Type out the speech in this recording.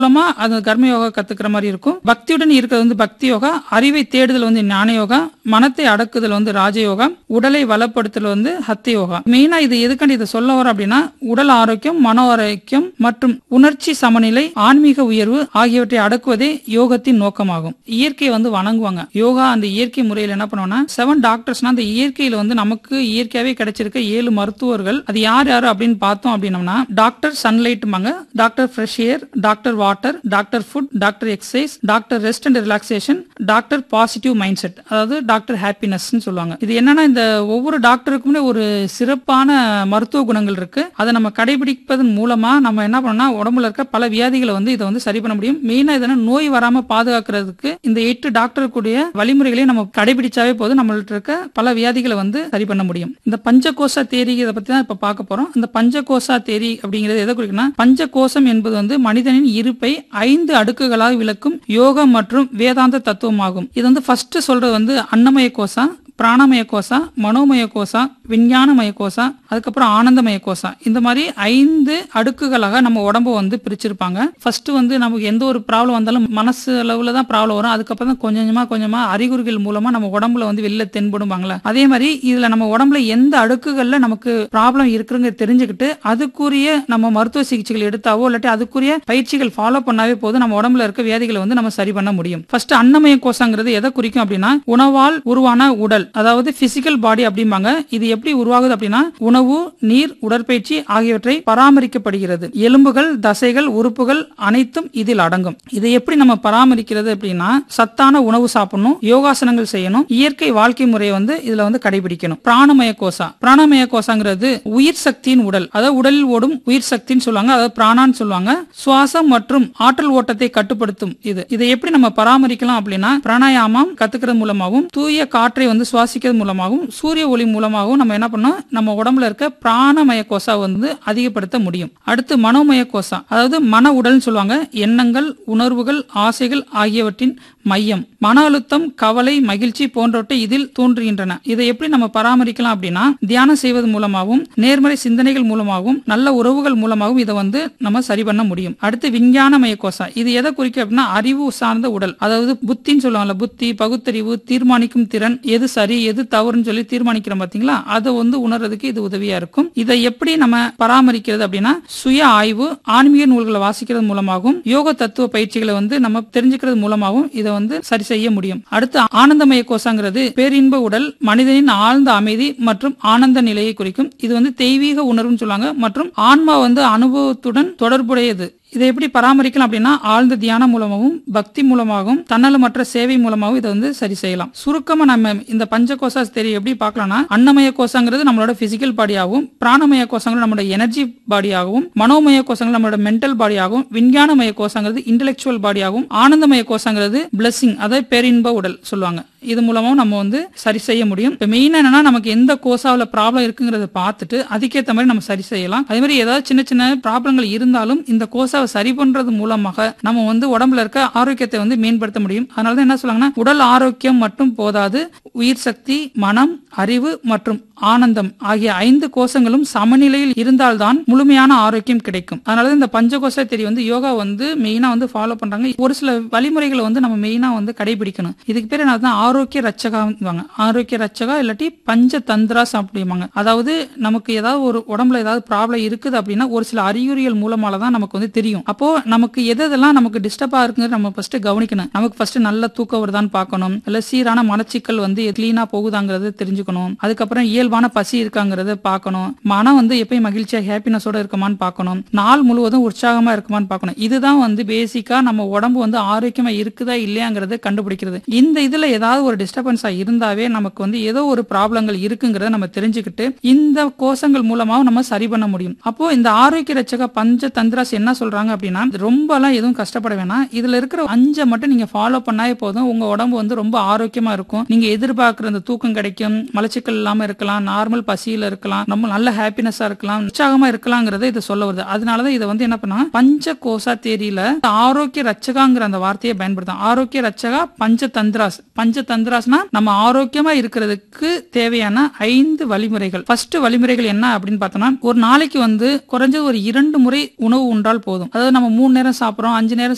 மூலமா அது கர்ம யோகா கத்துக்கிற மாதிரி இருக்கும் பக்தியுடன் இருக்கிறது வந்து பக்தி யோகா அறிவை தேடுதல் வந்து ஞான யோகா மனத்தை அடக்குதல் வந்து ராஜயோகா உடலை வளப்படுத்தல் வந்து ஹத்த யோகா மெயினா இது எதுக்காண்டி இதை சொல்ல வரோம் அப்படின்னா உடல் ஆரோக்கியம் மன ஆரோக்கியம் மற்றும் உணர்ச்சி சமநிலை ஆன்மீக உயர்வு ஆகியவற்றை அடக்குவதே யோகத்தின் நோக்கமாகும் இயற்கையை வந்து வணங்குவாங்க யோகா அந்த இயற்கை முறையில் என்ன பண்ணுவோம்னா செவன் டாக்டர்ஸ்னா அந்த இயற்கையில வந்து நமக்கு இயற்கையாவே கிடைச்சிருக்க ஏழு மருத்துவர்கள் அது யார் யாரு அப்படின்னு பார்த்தோம் அப்படின்னம்னா டாக்டர் சன்லைட்மாங்க doctor fresh air doctor water doctor food doctor exercise doctor rest and relaxation doctor positive mindset அதாவது டாக்டர் ஹாப்பினஸ் சொல்லுவாங்க இது என்னன்னா இந்த ஒவ்வொரு டாக்டருக்குமே ஒரு சிறப்பான மருத்துவ குணங்கள் இருக்கு அதை நம்ம கடைபிடிப்பதன் மூலமா நம்ம என்ன பண்ணோம்னா உடம்புல இருக்க பல வியாதிகளை வந்து இதை வந்து சரி பண்ண முடியும் மெயினா இதனா நோய் வராம பாதுகாக்கிறதுக்கு இந்த எட்டு டாக்டர் கூடிய வழிமுறைகளையும் நம்ம கடைபிடிச்சாவே போதும் நம்மள்ட்ட இருக்க பல வியாதிகளை வந்து சரி பண்ண முடியும் இந்த பஞ்சகோச தேரி இதை பத்தி தான் இப்ப பார்க்க போறோம் இந்த பஞ்சகோசா தேரி அப்படிங்கிறது எதை குறிக்குன்னா பஞ்சகோசம் என்பது வந்து மனிதனின் இருப்பை ஐந்து அடுக்குகளாக விளக்கும் யோகம் மற்றும் வேதாந்த தத்துவமாகும் இது வந்து ஃபர்ஸ்ட் சொல்றது வந்து அன்னமய கோசா பிராணமய கோசா மனோமய கோசா விஞ்ஞானமய கோசா அதுக்கப்புறம் ஆனந்தமய கோசா இந்த மாதிரி ஐந்து அடுக்குகளாக நம்ம உடம்ப வந்து பிரிச்சிருப்பாங்க ஃபர்ஸ்ட் வந்து நமக்கு எந்த ஒரு ப்ராப்ளம் வந்தாலும் மனசு அளவுல தான் ப்ராப்ளம் வரும் அதுக்கப்புறம் தான் கொஞ்சம் கொஞ்சமா கொஞ்சமா அறிகுறிகள் மூலமா நம்ம உடம்புல வந்து வெளில தென்படுவாங்களே அதே மாதிரி இதுல நம்ம உடம்புல எந்த அடுக்குகள்ல நமக்கு ப்ராப்ளம் இருக்குங்க தெரிஞ்சுக்கிட்டு அதுக்குரிய நம்ம மருத்துவ சிகிச்சைகள் எடுத்தாவோ இல்லாட்டி அதுக்குரிய பயிற்சிகள் ஃபாலோ பண்ணாவே போதும் நம்ம உடம்புல இருக்க வியாதிகளை வந்து நம்ம சரி பண்ண முடியும் ஃபர்ஸ்ட் அன்னமய கோஷங்கிறது எதை குறிக்கும் அப்படின்னா உணவால் உருவான உடல் அதாவது பிசிக்கல் பாடி அப்படிம்பாங்க இது எப்படி உருவாகுது அப்படின்னா உணவு நீர் உடற்பயிற்சி ஆகியவற்றை பராமரிக்கப்படுகிறது எலும்புகள் தசைகள் உறுப்புகள் அனைத்தும் இதில் அடங்கும் இதை எப்படி நம்ம பராமரிக்கிறது அப்படின்னா சத்தான உணவு சாப்பிடணும் யோகாசனங்கள் செய்யணும் இயற்கை வாழ்க்கை முறையை வந்து இதுல வந்து கடைபிடிக்கணும் பிராணமய கோசா பிராணமய கோசாங்கிறது உயிர் சக்தியின் உடல் அதாவது உடலில் ஓடும் உயிர் சக்தின்னு சொல்லுவாங்க அதாவது பிராணான்னு சொல்லுவாங்க சுவாசம் மற்றும் ஆற்றல் ஓட்டத்தை கட்டுப்படுத்தும் இது இதை எப்படி நம்ம பராமரிக்கலாம் அப்படின்னா பிராணாயாமம் கத்துக்கிறது மூலமாகவும் தூய காற்றை வந்து சுவாசிக்கிறது மூலமாகவும் சூரிய ஒளி மூலமாகவும் நம்ம என்ன பண்ணோம் நம்ம உடம்புல இருக்க பிராணமய கோசா வந்து அதிகப்படுத்த முடியும் அடுத்து மனோமய கோசா அதாவது மன உடல்னு சொல்லுவாங்க எண்ணங்கள் உணர்வுகள் ஆசைகள் ஆகியவற்றின் மையம் மன அழுத்தம் கவலை மகிழ்ச்சி போன்றவற்றை இதில் தோன்றுகின்றன இதை எப்படி நம்ம பராமரிக்கலாம் அப்படின்னா தியானம் செய்வது மூலமாகவும் நேர்மறை சிந்தனைகள் மூலமாகவும் நல்ல உறவுகள் மூலமாகவும் இதை வந்து நம்ம சரி பண்ண முடியும் அடுத்து விஞ்ஞானமய கோசா இது எதை குறிக்கும் அப்படின்னா அறிவு சார்ந்த உடல் அதாவது புத்தின்னு சொல்லுவாங்கல்ல புத்தி பகுத்தறிவு தீர்மானிக்கும் திறன் எது சரி எது தவறுன்னு சொல்லி தீர்மானிக்கிறோம் பாத்தீங்களா அதை வந்து உணர்றதுக்கு இது உதவியா இருக்கும் இதை எப்படி நம்ம பராமரிக்கிறது அப்படின்னா சுய ஆய்வு ஆன்மீக நூல்களை வாசிக்கிறது மூலமாகவும் யோக தத்துவ பயிற்சிகளை வந்து நம்ம தெரிஞ்சுக்கிறது மூலமாகவும் இதை வந்து சரி செய்ய முடியும் அடுத்து ஆனந்தமய கோஷங்கிறது பேரின்ப உடல் மனிதனின் ஆழ்ந்த அமைதி மற்றும் ஆனந்த நிலையை குறிக்கும் இது வந்து தெய்வீக உணர்வுன்னு சொல்லுவாங்க மற்றும் ஆன்மா வந்து அனுபவத்துடன் தொடர்புடையது இதை எப்படி பராமரிக்கலாம் அப்படின்னா ஆழ்ந்த தியானம் மூலமாகவும் பக்தி மூலமாகவும் தன்னலமற்ற சேவை மூலமாகவும் இதை வந்து சரி செய்யலாம் சுருக்கமா நம்ம இந்த பஞ்ச கோசா தெரிய எப்படி பார்க்கலாம்னா அன்னமய கோஷங்கிறது நம்மளோட பிசிக்கல் பாடியாகவும் பிராணமய கோஷங்கிறது நம்மளோட எனர்ஜி பாடியாகவும் மனோமய கோஷங்கள் நம்மளோட மென்டல் பாடியாகவும் விஞ்ஞானமய கோஷங்கிறது இன்டெலெக்சுவல் பாடியாகவும் ஆனந்தமய கோஷங்கிறது பிளஸிங் அதாவது பேரின்ப உடல் சொல்லுவாங்க இது மூலமாவும் நம்ம வந்து சரி செய்ய முடியும் இப்போ மெயின் என்னன்னா நமக்கு எந்த கோசாவில் ப்ராப்ளம் இருக்குங்கிறத பார்த்துட்டு அதுக்கேற்ற மாதிரி நம்ம சரி செய்யலாம் அதே மாதிரி ஏதாவது சின்ன சின்ன ப்ராப்ளங்கள் இருந்தாலும் இந்த கோசாவை சரி பண்றது மூலமாக நம்ம வந்து உடம்புல இருக்க ஆரோக்கியத்தை வந்து மேம்படுத்த முடியும் அதனால தான் என்ன சொல்லுவாங்கன்னா உடல் ஆரோக்கியம் மட்டும் போதாது உயிர் சக்தி மனம் அறிவு மற்றும் ஆனந்தம் ஆகிய ஐந்து கோஷங்களும் சமநிலையில் இருந்தால்தான் முழுமையான ஆரோக்கியம் கிடைக்கும் அதனால இந்த பஞ்சகோச தெரி வந்து யோகா வந்து மெயினா வந்து ஃபாலோ பண்றாங்க ஒரு சில வழிமுறைகளை வந்து நம்ம மெயினா வந்து கடைபிடிக்கணும் இதுக்கு பேர் என்ன ஆரோக்கிய ரச்சகா ஆரோக்கிய ரச்சகா இல்லாட்டி பஞ்ச தந்திராஸ் அப்படிம்பாங்க அதாவது நமக்கு ஏதாவது ஒரு உடம்புல ஏதாவது ப்ராப்ளம் இருக்குது அப்படின்னா ஒரு சில அறிகுறிகள் மூலமால தான் நமக்கு வந்து தெரியும் அப்போ நமக்கு எது எதெல்லாம் நமக்கு டிஸ்டர்பா இருக்குங்கிறது நம்ம ஃபர்ஸ்ட் கவனிக்கணும் நமக்கு ஃபர்ஸ்ட் நல்ல தூக்கம் வருதான்னு பார்க்கணும் இல்ல சீரான மலச்சிக்கல் வந்து கிளீனா போகுதாங்கிறது தெரிஞ்சுக்கணும் அதுக்கப்புறம் இயல்பான பசி இருக்காங்கிறத பார்க்கணும் மனம் வந்து எப்பயும் மகிழ்ச்சியா ஹாப்பினஸோட இருக்குமான்னு பார்க்கணும் நாள் முழுவதும் உற்சாகமா இருக்குமான்னு பார்க்கணும் இதுதான் வந்து பேசிக்கா நம்ம உடம்பு வந்து ஆரோக்கியமா இருக்குதா இல்லையாங்கிறத கண்டுபிடிக்கிறது இந்த இதுல ஏதாவது ஒரு டிஸ்டர்பன்ஸா இருந்தாவே நமக்கு வந்து ஏதோ ஒரு ப்ராப்ளங்கள் இருக்குங்கிறத நம்ம தெரிஞ்சுக்கிட்டு இந்த கோஷங்கள் மூலமாவும் நம்ம சரி பண்ண முடியும் அப்போ இந்த ஆரோக்கிய ரச்சக பஞ்ச தந்திராஸ் என்ன சொல்றாங்க அப்படின்னா ரொம்ப எல்லாம் எதுவும் கஷ்டப்பட வேணாம் இதுல இருக்கிற அஞ்சை மட்டும் நீங்க ஃபாலோ பண்ணாவே போதும் உங்க உடம்பு வந்து ரொம்ப ஆரோக்கியமா இருக்கும் நீங்க எதிர்பார்க்கிற அந்த தூக்கம் கிடைக்கும் மலச்சிக்கல் இல்லாம இருக்கலாம் நார்மல் பசியில இருக்கலாம் நம்ம நல்ல ஹாப்பினஸா இருக்கலாம் உற்சாகமா இருக்கலாங்கிறத இதை சொல்ல வருது அதனாலதான் இதை வந்து என்ன பண்ணாங்க பஞ்ச கோசா தேரியில ஆரோக்கிய ரச்சகாங்கிற அந்த வார்த்தையை பயன்படுத்தும் ஆரோக்கிய ரச்சகா பஞ்ச தந்திராஸ் பஞ்ச தந்திராஸ்னா நம்ம ஆரோக்கியமா இருக்கிறதுக்கு தேவையான ஐந்து வழிமுறைகள் ஃபர்ஸ்ட் வழிமுறைகள் என்ன அப்படின்னு பார்த்தோம்னா ஒரு நாளைக்கு வந்து குறைஞ்சது ஒரு இரண்டு முறை உணவு உண்டால் போதும் அதாவது நம்ம மூணு நேரம் சாப்பிடுறோம் அஞ்சு நேரம்